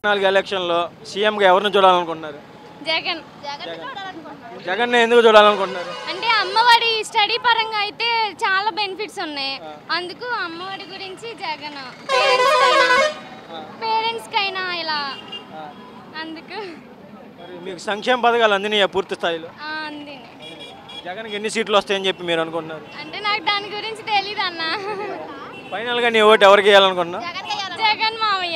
నాలుగు ఎలక్షన్లో సీఎంగా ఎవరిని చూడాలనుకుంటున్నారు జగన్ జగన్ ఎందుకు చూడాలనుకుంటున్నారు అంటే అమ్మఒడి స్టడీ పరంగా అయితే చాలా బెనిఫిట్స్ ఉన్నాయి అందుకు అమ్మఒడి గురించి జగన్ పేరెంట్స్ కైనా ఇలా అందుకు మరి మీకు సంక్షేమ పథకాలు అందినాయా పూర్తి స్థాయిలో ఆ, అంది జగన్కి ఎన్ని సీట్లు వస్తాయని చెప్పి మీరు అనుకుంటున్నారు అంటే నాకు దాని గురించి తెలీదు అన్న ఫైనల్గా నీ ఓటు ఎవరికి వేయాలనుకుంటున్నావు జగన్ మామయ్య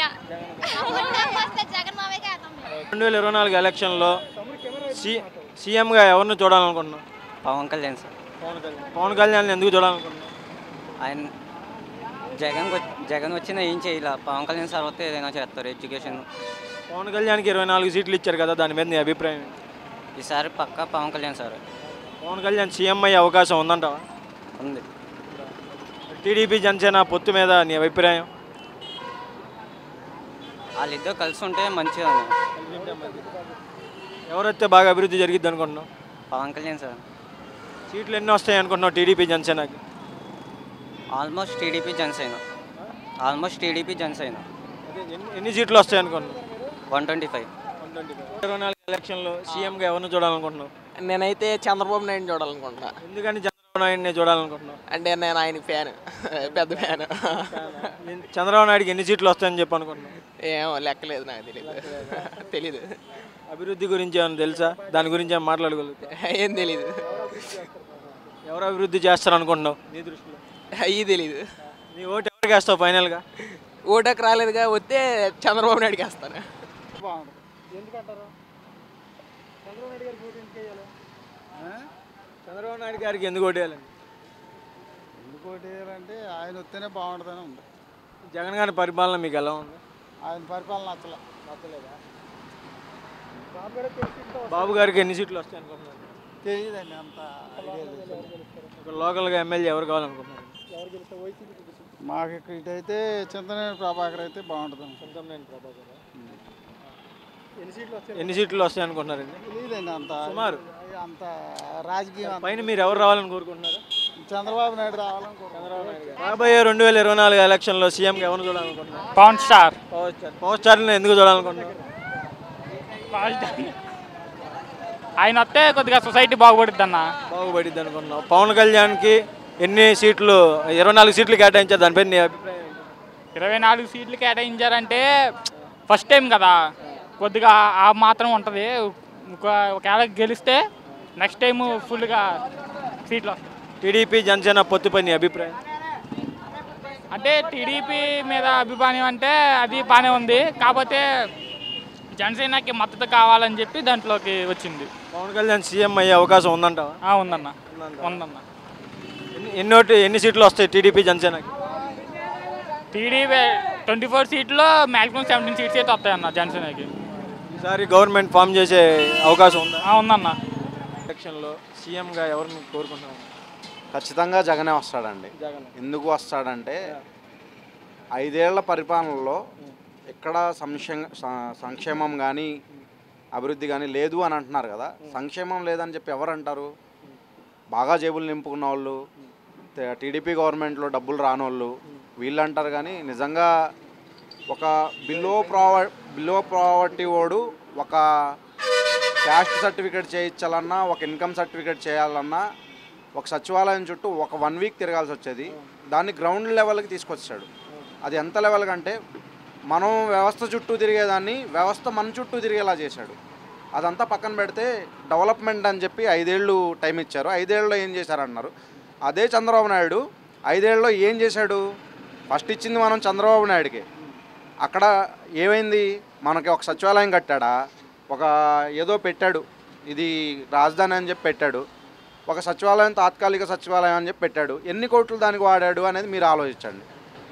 రెండు వేల ఇరవై నాలుగు ఎలక్షన్లో సి సీఎంగా ఎవరిని చూడాలనుకుంటున్నావు పవన్ కళ్యాణ్ సార్ పవన్ కళ్యాణ్ పవన్ కళ్యాణ్ ఎందుకు చూడాలనుకుంటున్నావు ఆయన జగన్ వచ్చి- జగన్ వచ్చినా ఏం చేయాల పవన్ కళ్యాణ్ సార్ వస్తే ఏదైనా చేస్తారు ఎడ్యుకేషన్ పవన్ కళ్యాణ్కి ఇరవై నాలుగు సీట్లు ఇచ్చారు కదా దాని మీద నీ అభిప్రాయం ఏంటి? ఈసారి పక్కా పవన్ కళ్యాణ్ సార్ పవన్ కళ్యాణ్ సీఎం అయ్యే అవకాశం ఉందంటావా ఉంది టీడీపీ జనసేన పొత్తు మీద నీ అభిప్రాయం వాళ్ళిద్దరు కలిసి ఉంటే మంచిగా ఎవరైతే బాగా అభివృద్ధి జరిగిద్ది అనుకుంటున్నావు పవన్ కళ్యాణ్ సార్ సీట్లు ఎన్ని వస్తాయి అనుకుంటున్నావు టీడీపీ జనసేనకి almost TDP Janasena almost TDP Janasena అదే ఎన్ని ఎన్ని సీట్లు వస్తాయి అనుకుంటున్నావు వన్ ట్వంటీ ఫైవ్ ఇరవై నాలుగు ఎలక్షన్లో సీఎంగా ఎవరిని చూడాలనుకుంటున్నావు నేనైతే చంద్రబాబు నాయుడు చూడాలనుకుంటున్నా ఎందుకని చంద్రబాబు నాయుడిని చూడాలనుకుంటున్నావు అంటే నేను ఆయన ఫ్యాన్ పెద్ద ఫ్యాన్ నేను చంద్రబాబు నాయుడికి ఎన్ని సీట్లు వస్తాయని చెప్పి అనుకుంటున్నావు ఏమో లెక్కలేదు నాకు తెలియదు తెలీదు అభివృద్ధి గురించి ఏమైనా తెలుసా దాని గురించి ఏమైనా మాట్లాడగలుగుతా ఏం తెలీదు ఎవరు అభివృద్ధి చేస్తారు అనుకుంటున్నావు నీ దృష్టిలో అయ్యి తెలీదు నీ ఓటు ఎవరికి వేస్తావు ఫైనల్గా ఓటకు రాలేదుగా వస్తే చంద్రబాబు నాయుడుకి వేస్తాను చంద్రబాబు నాయుడు గారికి ఎందుకు ఓటు వేయాలండి ఇంకోటి ఏంటంటే ఆయన వస్తేనే బాగుంటుందని ఉంది జగన్ గారి పరిపాలన మీకు ఎలా ఉంది ఆయన పరిపాలన నచ్చలే బాబు గారికి ఎన్ని సీట్లు వస్తాయి అనుకుంటున్నారు తెలియదండి అంత ఐడియా లేదు ఒక లోకల్గా ఎమ్మెల్యే ఎవరు కావాలనుకుంటున్నారు మాకు ఇక్కడ ఇటైతే చింతనేని ప్రభాకర్ అయితే బాగుంటుంది ఎన్ని సీట్లు వస్తాయి అనుకుంటున్నారండి తెలియదండి అంత సుమారు అంత రాజకీయం అంత- పైన మీరు ఎవరు రావాలని కోరుకుంటున్నారు చంద్రబాబు నాయుడు రావాలని కోరుకుంటున్నాను. రాబోయే రెండు వేల ఇరవై నాలుగు ఎలక్షన్లో సీఎంగా ఎవరిని చూడాలనుకుంటున్నారు Pawan star power star power స్టార్ని ఎందుకు చూడాలనుకుంటున్నారు ఆయన వస్తే కొద్దిగా సొసైటీ బాగుపడుద్ది అన్న బాగుపడిద్ది అనుకుంటున్నావు పవన్ కళ్యాణ్కి ఎన్ని సీట్లు ఇరవై నాలుగు సీట్లు కేటాయించారు దానిపై నీ అభిప్రాయం ఏంటి? ఇరవై నాలుగు సీట్లు కేటాయించారంటే ఫస్ట్ టైం కదా కొద్దిగా ఆ మాత్రం ఉంటుంది ఒక ఒకవేళ గెలిస్తే నెక్స్ట్ టైం ఫుల్గా సీట్లు వస్తాయి. టీడీపీ జనసేన పొత్తుపై నీ అభిప్రాయం అంటే టీడీపీ మీద అభిప్రాయం అంటే అది బాగానే ఉంది కాకపోతే జనసేనకి మద్దతు కావాలని చెప్పి దాంట్లోకి వచ్చింది పవన్ కళ్యాణ్ సీఎం అయ్యే అవకాశం ఉందంటావా ఆ, ఉందన్న ఉందన్న ఎన్ని ఎన్ని ఓటు ఎన్ని సీట్లు వస్తాయి టీడీపీ జనసేనకి టీడీపీ ట్వంటీ ఫోర్ సీట్లో మ్యాక్సిమం సెవెంటీన్ సీట్స్ అయితే వస్తాయన్న జనసేనకి ఈసారి గవర్నమెంట్ ఫామ్ చేసే అవకాశం ఉందా ఆ, ఉందన్న ఎలక్షన్లో సీఎంగా ఎవరిని కోరుకుంటున్నాను ఖచ్చితంగా జగనే వస్తాడండి జగన్ ఎందుకు వస్తాడంటే ఐదేళ్ల పరిపాలనలో ఎక్కడ సంక్షేమ స- సంక్షేమం కానీ అభివృద్ధి కానీ లేదు అని అంటున్నారు కదా సంక్షేమం లేదని చెప్పి ఎవరు అంటారు బాగా జేబులు నింపుకున్న వాళ్ళు తే- టీడీపీ గవర్నమెంట్లో డబ్బులు రానోళ్ళు వీళ్ళు అంటారు కానీ నిజంగా ఒక బిలో ప్రావ బిలో ప్రావర్టీ వాడు ఒక క్యాస్ట్ సర్టిఫికేట్ చేయించాలన్నా ఒక ఇన్కమ్ సర్టిఫికేట్ చేయాలన్నా ఒక సచివాలయం చుట్టూ ఒక వన్ వీక్ తిరగాల్సి వచ్చేది దాన్ని గ్రౌండ్ లెవెల్కి తీసుకొచ్చాడు అది ఎంత లెవెల్ కంటే మనం వ్యవస్థ చుట్టూ తిరిగేదాన్ని వ్యవస్థ మన చుట్టూ తిరిగేలా చేశాడు అదంతా పక్కన పెడితే డెవలప్మెంట్ అని చెప్పి ఐదేళ్ళు టైం ఇచ్చారు ఐదేళ్ళలో ఏం చేశారన్నారు అదే చంద్రబాబు నాయుడు ఐదేళ్ళలో ఏం చేశాడు ఫస్ట్ ఇచ్చింది మనం చంద్రబాబు నాయుడుకి అక్కడ ఏమైంది మనకి ఒక సచివాలయం కట్టాడా ఒక ఏదో పెట్టాడు ఇది రాజధాని అని చెప్పి పెట్టాడు ఒక సచివాలయం తాత్కాలిక సచివాలయం అని చెప్పి పెట్టాడు ఎన్ని కోట్లు దానికి వాడాడు అనేది మీరు ఆలోచించండి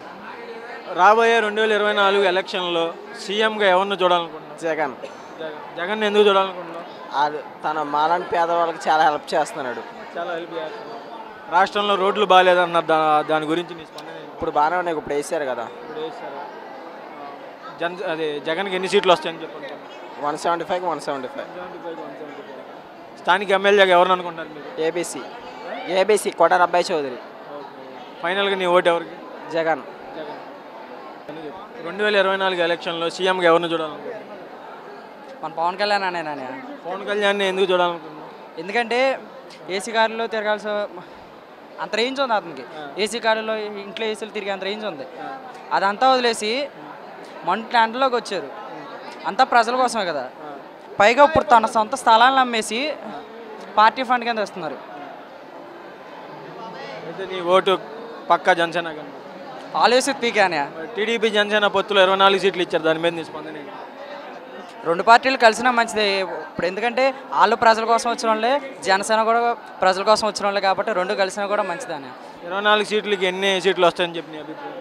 రాబోయే రెండు వేల ఇరవై నాలుగు ఎలక్షన్లో సీఎంగా ఎవరిని చూడాలనుకుంటున్నాను జగన్ జగన్ జగన్ ఎందుకు చూడాలనుకుంటున్నావు అది తన మాలాంటి పేదవాళ్ళకి చాలా హెల్ప్ చేస్తున్నాడు చాలా హెల్ప్ చేస్తున్నారు రాష్ట్రంలో రోడ్లు బాగాలేదన్నారు దా దాని గురించి నీ స్పందన ఏంటి? ఇప్పుడు బాగానే ఉన్నాయి ఇప్పుడు వేసారు కదా ఇప్పుడు వేస్తారా జన్ అదే జగన్కి ఎన్ని సీట్లు వస్తాయని చెప్పండి one seventy five one seventy five స్థానిక ఎమ్మెల్యేగా ఎవరిని అనుకుంటారు మీరు ఏబీసీ ఏబీసీ కోటార్ అబ్బాయి చౌదరి ఫైనల్గా నీ ఓటు ఎవరికి జగన్ జగన్ రెండు వేల ఇరవై నాలుగు ఎలక్షన్లో సీఎంగా ఎవరిని చూడాలనుకుంటున్నారు మన పవన్ కళ్యాణ్ అనే నాన్న పవన్ కళ్యాణ్ని ఎందుకు చూడాలనుకుంటున్నారు ఎందుకంటే ఏసీ కారులో తిరగాల్సి అంత రేంజ్ ఉంది అతనికి ఏసీ కారులో ఇంట్లో ఏసీలు తిరిగే అంత రేంజ్ ఉంది అదంతా వదిలేసి మంట ఎండలోకి వచ్చారు అంతా ప్రజల కోసమే కదా పైగా ఇప్పుడు తన సొంత స్థలాలను అమ్మేసి పార్టీ ఫండ్ కింద ఇస్తున్నారు అయితే నీ ఓటు పక్కా జనసేన కన్నా ఆల్వేస్ పీకానే టీడీపీ జనసేన పొత్తులో ఇరవై నాలుగు సీట్లు ఇచ్చారు దాని మీద నీ స్పందన ఏంటి? రెండు పార్టీలు కలిసినా మంచిదే ఇప్పుడు ఎందుకంటే వాళ్ళు ప్రజల కోసం వచ్చిన వాళ్ళే జనసేన కూడా ప్రజల కోసం వచ్చిన వాళ్ళే కాబట్టి రెండు కలిసినా కూడా మంచిదానే ఇరవై నాలుగు సీట్లకి ఎన్ని సీట్లు వస్తాయని చెప్పి నీ అభిప్రాయం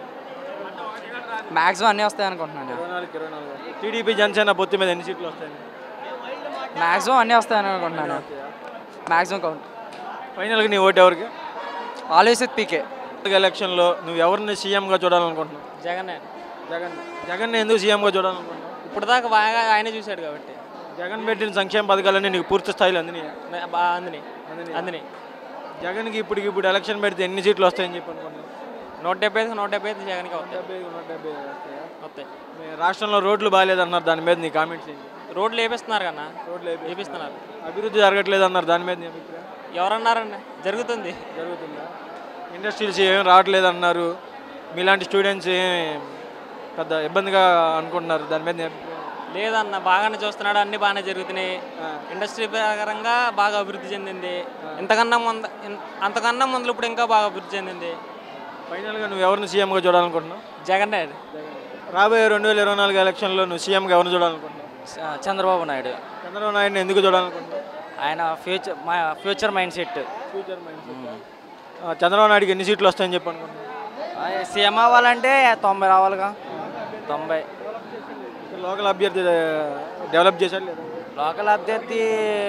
మ్యాక్సిమం అన్నీ వస్తాయి అనుకుంటున్నాను ఇరవై నాలుగు ఇరవై నాలుగు టీడీపీ జనసేన పొత్తు మీద ఎన్ని సీట్లు వస్తాయని మ్యాక్సిమం అన్నీ వస్తాయని అనుకుంటున్నాను మ్యాక్సిమం కౌంట్ ఫైనల్గా నీ ఓటు ఎవరికి ఆల్వేస్ విత్ పీకే ఎలక్షన్లో నువ్వు ఎవరిని సీఎంగా చూడాలనుకుంటున్నావు జగనే జగన్ జగన్ ఎందుకు సీఎంగా చూడాలనుకుంటున్నావు ఇప్పుడు దాకా బాగా ఆయన చూశాడు కాబట్టి జగన్ పెట్టిన సంక్షేమ పథకాలన్నీ నీకు పూర్తి స్థాయిలో అందినాయి నే- బా అందని అందని జగన్కి ఇప్పటికి ఇప్పుడు ఎలక్షన్ పెడితే ఎన్ని సీట్లు వస్తాయని చెప్పి అనుకున్నాను నూట డెబ్బై ఐదు నూట డెబ్బై ఐదు జగన్కి వస్తాయి వస్తాయి మీ రాష్ట్రంలో రోడ్లు బాగాలేదన్నారు దాని మీద నీ కామెంట్స్ ఏంటి రోడ్లు వేపిస్తున్నారు కన్నా రోడ్లు వేపిస్తున్నారు అభివృద్ధి జరగట్లేదు అన్నారు దాని మీద నీ అభిప్రాయం ఎవరన్నారండి జరుగుతుంది జరుగుతుందా ఇండస్ట్రీస్ ఏం రావట్లేదు అన్నారు మీలాంటి స్టూడెంట్స్ ఏం పెద్ద ఇబ్బందిగా అనుకుంటున్నారు దాని మీద నీ అభిప్రాయం లేదన్న బాగానే చూస్తున్నాడు అన్ని బాగానే జరుగుతున్నాయి ఇండస్ట్రీ ప్రకారంగా బాగా అభివృద్ధి చెందింది ఇంతకన్నా ముందు ఇన్- అంతకన్నా ముందు ఇప్పుడు ఇంకా బాగా అభివృద్ధి చెందింది ఫైనల్గా నువ్వు ఎవరిని సీఎంగా చూడాలనుకుంటున్నావు జగన్ రాబోయే రెండు వేల ఇరవై నాలుగు ఎలక్షన్లో నువ్వు సీఎంగా ఎవరిని చూడాలనుకుంటున్నావు చంద్రబాబు నాయుడు చంద్రబాబు నాయుడిని ఎందుకు చూడాలనుకుంటున్నావు ఆయన ఫ్యూచర్ మా future mindset future Chandrababu నాయుడికి ఎన్ని సీట్లు వస్తాయని చెప్పి అనుకుంటున్నావు సీఎం అవ్వాలంటే తొంభై రావాలిగా తొంభై లోకల్ అభ్యర్థి డెవలప్ చేశారు లేదా లోకల్ అభ్యర్థి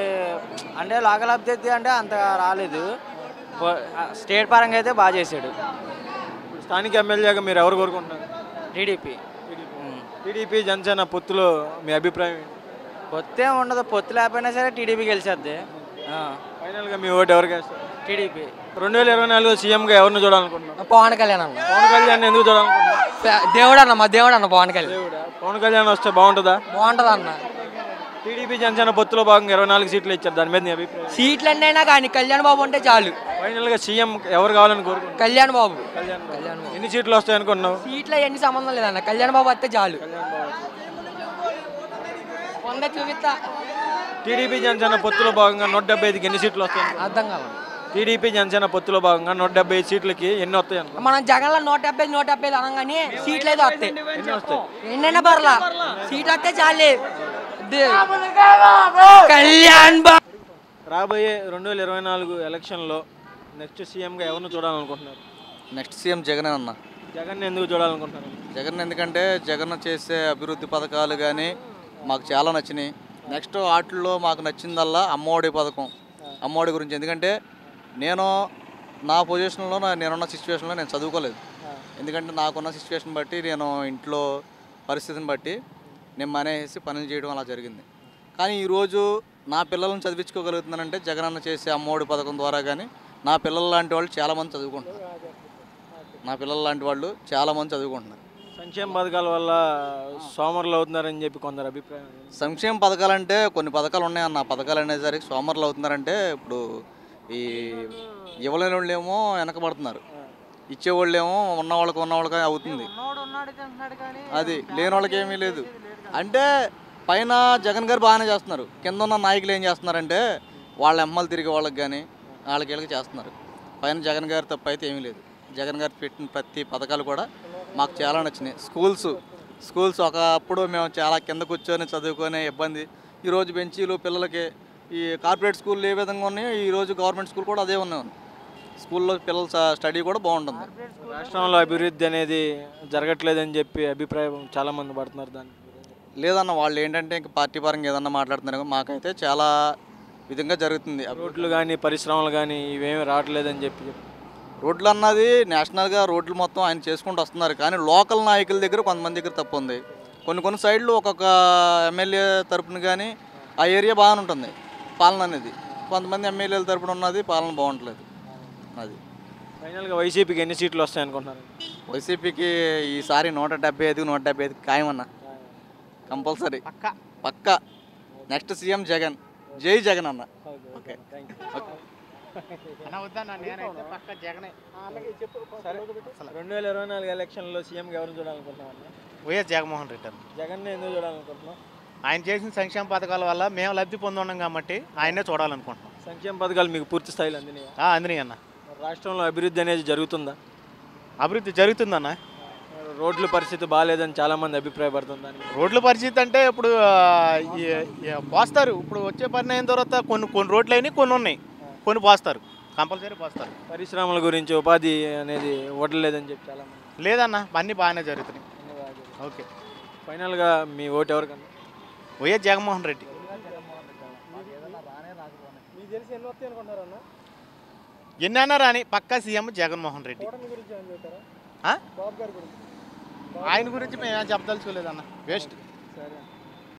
అంటే లోకల్ అభ్యర్థి అంటే అంతగా రాలేదు పో- స్టేట్ పరంగా అయితే బాగా చేశాడు ఇప్పుడు స్థానిక ఎమ్మెల్యేగా మీరు ఎవరు కోరుకుంటున్నారు టీడీపీ టీడీపీ జనసేన పొత్తులో మీ అభిప్రాయం ఏంటి పొత్తే ఉండదు పొత్తు లేకపోయినా సరే టీడీపీ గెలిచేద్ది ఫైనల్గా మీ ఓటు ఎవరికి వేస్తారు టీడీపీ రెండు వేల ఇరవై నాలుగులో సీఎంగా ఎవరిని చూడాలనుకుంటున్నావు పవన్ కళ్యాణ్ అన్న పవన్ కళ్యాణ్ ఎందుకు చూడాలనుకుంటున్నావు దేవుడు అన్న మా దేవుడు అన్న పవన్ కళ్యాణ్ పవన్ కళ్యాణ్ వస్తే బాగుంటుందా బాగుంటది అన్న టీడీపీ జనసేన పొత్తులో భాగంగా ఇరవై నాలుగు సీట్లు ఇచ్చారు దాని మీద నీ అభిప్రాయం సీట్లు అన్నైనా కానీ కళ్యాణ్ బాబు అంటే చాలు ఫైనల్గా సీఎం ఎవరు కావాలని కోరుకుంటున్నావు కళ్యాణ్ బాబు కళ్యాణ్ బాబు. ఎన్ని సీట్లు వస్తాయి అనుకున్నావు సీట్లు అవన్నీ సంబంధం లేదన్న కళ్యాణ్ బాబు వస్తే చాలు వంద చూపిస్తా టీడీపీ జనసేన పొత్తులో భాగంగా నూట డెబ్బై ఐదుకి ఎన్ని సీట్లు వస్తాయి అనుకున్నావు? అర్థం కావాలి టీడీపీ జనసేన పొత్తులో భాగంగా నూట డెబ్బై ఐదు సీట్లకి ఎన్ని వస్తాయి అనుకున్నావు? మనం జగన్లో నూట డెబ్బై నూట డెబ్బై ఐదు అనగానే సీట్లు అయితే వస్తాయి ఎన్ని వస్తాయి ఎన్నైనా పర్లా సీట్ వస్తే చాలే దే- కళ్యాణ్ బాబు రాబోయే రెండు వేల ఇరవై నాలుగు ఎలక్షన్లో నెక్స్ట్ సీఎంగా ఎవరిని చూడాలనుకుంటున్నారు నెక్స్ట్ సీఎం జగనే అన్న జగన్ ఎందుకు చూడాలనుకుంటున్నారు జగన్ ఎందుకంటే జగన్ చేసే అభివృద్ధి పథకాలు కానీ మాకు చాలా నచ్చినాయి నెక్స్ట్ వాటిల్లో మాకు నచ్చిందల్లా అమ్మఒడి పథకం అమ్మఒడి గురించి ఎందుకంటే నేను నా పొజిషన్లో నా- నేనున్న సిచ్యువేషన్లో నేను చదువుకోలేదు ఎందుకంటే నాకున్న సిచ్యువేషన్ బట్టి నేను ఇంట్లో పరిస్థితిని బట్టి నేను మానేసి పనులు చేయడం అలా జరిగింది కానీ ఈరోజు నా పిల్లలను చదివించుకోగలుగుతున్నానంటే జగనన్న చేసే అమ్మఒడి పథకం ద్వారా కానీ నా పిల్లల లాంటి వాళ్ళు చాలామంది చదువుకుంటున్నారు నా పిల్లల లాంటి వాళ్ళు చాలామంది చదువుకుంటున్నారు సంక్షేమ పథకాల వల్ల సోమరులు అవుతున్నారని చెప్పి కొందరు అభిప్రాయం సంక్షేమ పథకాలు అంటే కొన్ని పథకాలు ఉన్నాయన్న ఆ పథకాలు అనేసరికి సోమరులు అవుతున్నారంటే ఇప్పుడు ఈ ఇవ్వలేని వాళ్ళు ఏమో వెనకబడుతున్నారు ఇచ్చేవాళ్ళేమో ఉన్న వాళ్ళకి ఉన్న వాళ్ళకి అవుతుంది అది లేని వాళ్ళకి ఏమీ లేదు అంటే పైన జగన్ గారు బాగానే చేస్తున్నారు కింద ఉన్న నాయకులు ఏం చేస్తున్నారంటే వాళ్ళ ఎమ్మలు తిరిగే వాళ్ళకి కానీ వాళ్ళకి వీళ్ళకి చేస్తున్నారు పైన జగన్ గారి తప్ప అయితే ఏమీ లేదు జగన్ గారు పెట్టిన ప్రతి పథకాలు కూడా మాకు చాలా నచ్చినాయి స్కూల్స్ స్కూల్స్ ఒకప్పుడు మేము చాలా కింద కూర్చొని చదువుకునే ఇబ్బంది ఈరోజు బెంచీలు పిల్లలకి ఈ కార్పొరేట్ స్కూల్ ఏ విధంగా ఉన్నాయో ఈరోజు గవర్నమెంట్ స్కూల్ కూడా అదే ఉన్నాయి స్కూల్లో పిల్లల స- స్టడీ కూడా బాగుంటుంది రాష్ట్రంలో అభివృద్ధి అనేది జరగట్లేదని చెప్పి అభిప్రాయం చాలా మంది పడుతున్నారు దాన్ని లేదన్న వాళ్ళు ఏంటంటే ఇంక పార్టీ పరంగా ఏదన్నా మాట్లాడుతున్నారు మాకైతే చాలా విధంగా జరుగుతుంది రోడ్లు కానీ పరిశ్రమలు కానీ ఇవేమి రావట్లేదని చెప్పి రోడ్లు అన్నది నేషనల్గా రోడ్లు మొత్తం ఆయన చేసుకుంటూ వస్తున్నారు కానీ లోకల్ నాయకుల దగ్గర కొంతమంది దగ్గర తప్పు ఉంది కొన్ని కొన్ని సైడ్లు ఒక్కొక్క ఎమ్మెల్యే తరపున కానీ ఆ ఏరియా బాగానే ఉంటుంది పాలన అనేది కొంతమంది ఎమ్మెల్యేల తరపున ఉన్నది పాలన బాగుంటలేదు అది ఫైనల్గా వైసీపీకి ఎన్ని సీట్లు వస్తాయి అనుకుంటున్నారు వైసీపీకి ఈసారి నూట డెబ్బై ఐదు నూట డెబ్బై ఐదు ఖాయమన్న కంపల్సరీ పక్క పక్క నెక్స్ట్ సీఎం జగన్ జై జగన్ అన్న ఓకే అన్న వద్దన్న నేనైతే పక్క జగనే రెండు వేల ఇరవై నాలుగు ఎలక్షన్లో సీఎంగా ఎవరిని చూడాలనుకుంటున్నాం అన్న వైఎస్ జగన్మోహన్ రెడ్డి అన్న. జగన్ ఎందుకు చూడాలనుకుంటున్నాం ఆయన చేసిన సంక్షేమ పథకాల వల్ల మేము లబ్ధి పొందున్నాం కాబట్టి ఆయనే చూడాలనుకుంటున్నాం సంక్షేమ పథకాలు మీకు పూర్తి స్థాయిలో అందినాయా ఆ, అందినాయి అన్న మరి రాష్ట్రంలో అభివృద్ధి అనేది జరుగుతుందా అభివృద్ధి జరుగుతుందన్న రోడ్ల పరిస్థితి బాగాలేదని చాలా మంది అభిప్రాయపడుతుంది దాని మీద. రోడ్ల పరిస్థితి అంటే ఇప్పుడు ఆ, ఈ- ఈ పోస్తారు ఇప్పుడు వచ్చే పని అయిన తర్వాత కొన్ని కొన్ని రోడ్లు అయినాయి కొన్ని ఉన్నాయి కొన్ని పోస్తారు కంపల్సరీ పోస్తారు పరిశ్రమల గురించి ఉపాధి అనేది ఇవ్వట్లేదని చెప్పి చాలా మంది లేదన్న అన్నీ బాగానే జరుగుతున్నాయి ఓకే ఫైనల్గా మీ ఓటు ఎవరికన్నా వైఎస్ జగన్మోహన్ రెడ్డి మీకు తెలిసి ఎన్ని వస్తాయి అనుకుంటారన్న ఎన్ని అన్నా రాని పక్కా సీఎం జగన్మోహన్ రెడ్డి కూటమి గురించి ఏమైనా చెప్తారా ఆ? బాబు గారి గురించి ఆయన గురించి మేము చెప్పదలుచుకోలేదన్న వేస్ట్ సరే